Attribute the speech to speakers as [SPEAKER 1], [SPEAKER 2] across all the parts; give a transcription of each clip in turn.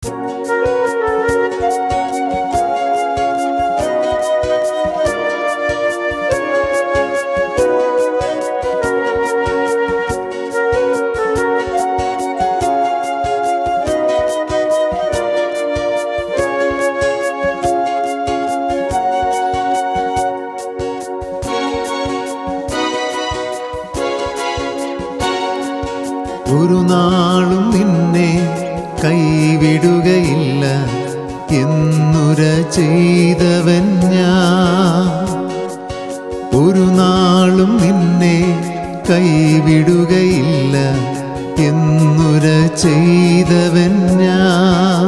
[SPEAKER 1] ഒരു നാളും നിന്നെ കൈവിടുകയില്ല എന്നുര ചെയ്തവൻ ഞാൻ ഒരു നാളും നിന്നെ കൈവിടുകയില്ല എന്നുര ചെയ്തവൻ ഞാൻ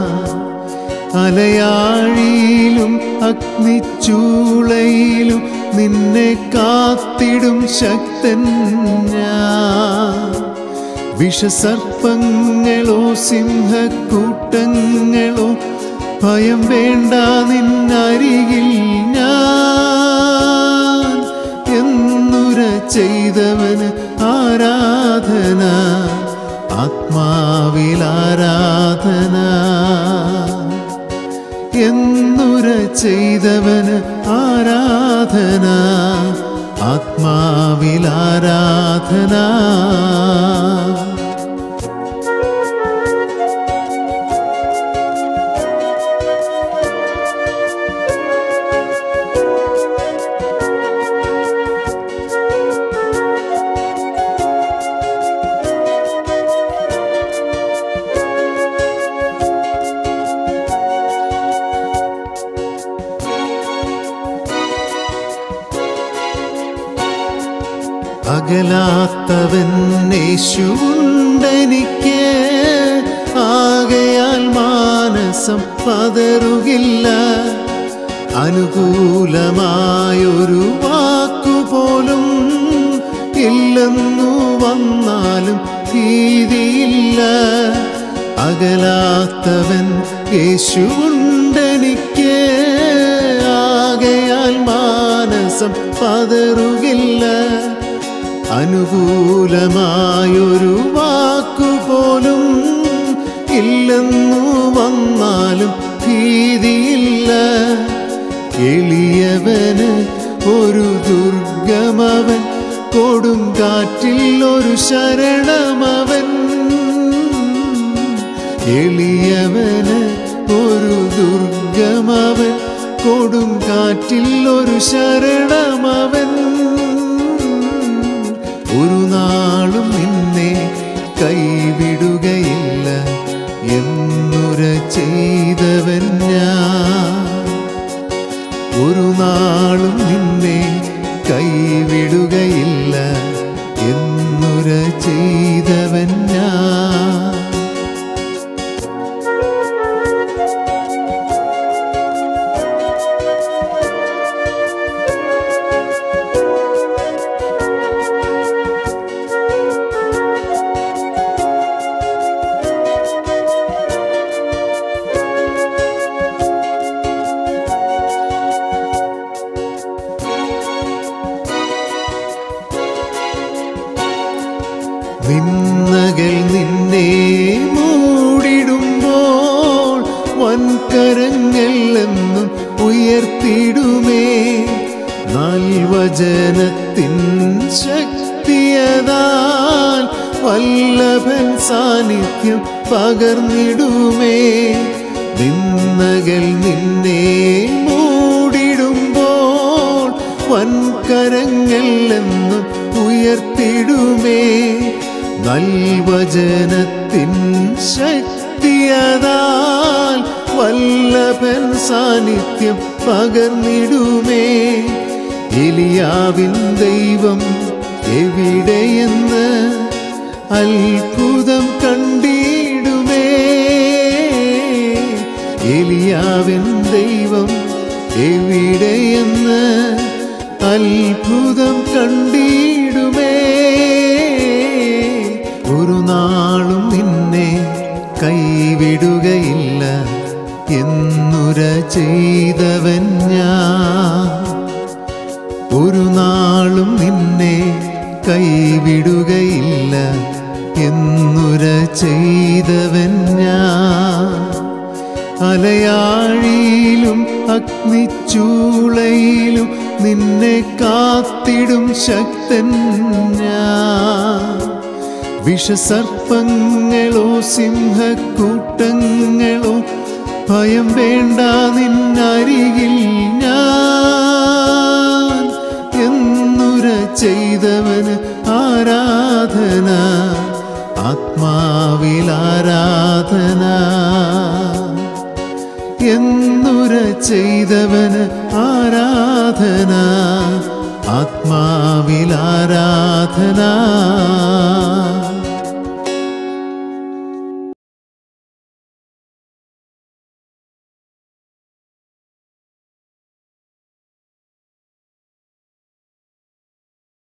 [SPEAKER 1] അലയാഴിയിലും അഗ്നിച്ചൂളയിലും നിന്നെ കാത്തിടും ശക്തൻ ഞാൻ വിഷസർപ്പങ്ങളോ സിംഹക്കൂട്ടങ്ങളോ ഭയം വേണ്ട നിന്നരികിൽ ഞാൻ എന്നുര ചെയ്തവന് ആരാധന ആത്മാവിൽ ആരാധന എന്നുര ചെയ്തവന് ആരാധന ആത്മാവിൽ ആരാധന അകലാത്തവൻ യേശുണ്ടെനിക്ക് ആകയാൽ മാനസം പതറുകില്ല അനുകൂലമായൊരു വാക്കുപോലും ഇല്ലെന്നു വന്നാലും ഭീതിയില്ല അകലാത്തവൻ യേശുണ്ടെനിക്ക് ആകയാൽ മാനസം പതറുകില്ല അനുകൂലമായൊരു വാക്കുപോലും ഇല്ലെന്നു വന്നാലും ഭീതിയില്ല എളിയവന് ഒരു ദുർഗമവൻ കൊടുങ്കാറ്റിൽ ഒരു ശരണമവൻ എളിയവന് ഒരു ദുർഗമവൻ കൊടുങ്കാറ്റിൽ ഒരു ശരണമവൻ ഒരു നാളും നിന്നെ കൈവിടുകയില്ല എന്നുര ചെയ്തവൻ ഞാൻ ഒരു നാളും നിന്നെ കൈവിടുകയില്ല എന്നുര ചെയ്തവൻ ഞാൻ നിന്നകൾ നിന്നെ മൂടിടുമ്പോൾ വൻകരങ്ങൾ എന്നും ഉയർത്തിടുമേ നൽവചനത്തിൻ ശക്തിയതാൽ വല്ലഭൻ സാന്നിധ്യം പകർന്നിടുമേ നിന്നകൾ നിന്നെ മൂടിടുമ്പോൾ വൻകരങ്ങൾ എന്നും ഉയർത്തിടുമേ നൽവചനത്തിൻ ശക്തിയതാൽ വല്ലഭൻ സാന്നിധ്യം പകർന്നിടുമേ എലിയാവിൻ ദൈവം എവിടെയെന്ന് അത്ഭുതം കണ്ടിടുമേ എലിയാവിൻ ദൈവം എവിടെയെന്ന് അത്ഭുതം കണ്ടിടുമേ ഒരു നാളും നിന്നെ കൈവിടുകയില്ല എന്നുര ചെയ്തവൻ ഞാൻ ഒരു നാളും നിന്നെ കൈവിടുകയില്ല എന്നുര ചെയ്തവൻ ഞാൻ അലയാഴിയിലും അഗ്നിച്ചൂളയിലും നിന്നെ കാത്തിടും ശക്തൻ ഞാൻ വിഷസർപ്പങ്ങളോ സിംഹക്കൂട്ടങ്ങളോ ഭയം വേണ്ട നിന്നരികിൽ ഞാൻ എന്നുര ചെയ്തവന് ആരാധന ആത്മാവിൽ ആരാധന എന്നുര ചെയ്തവന് ആരാധന ആത്മാവിൽ ആരാധന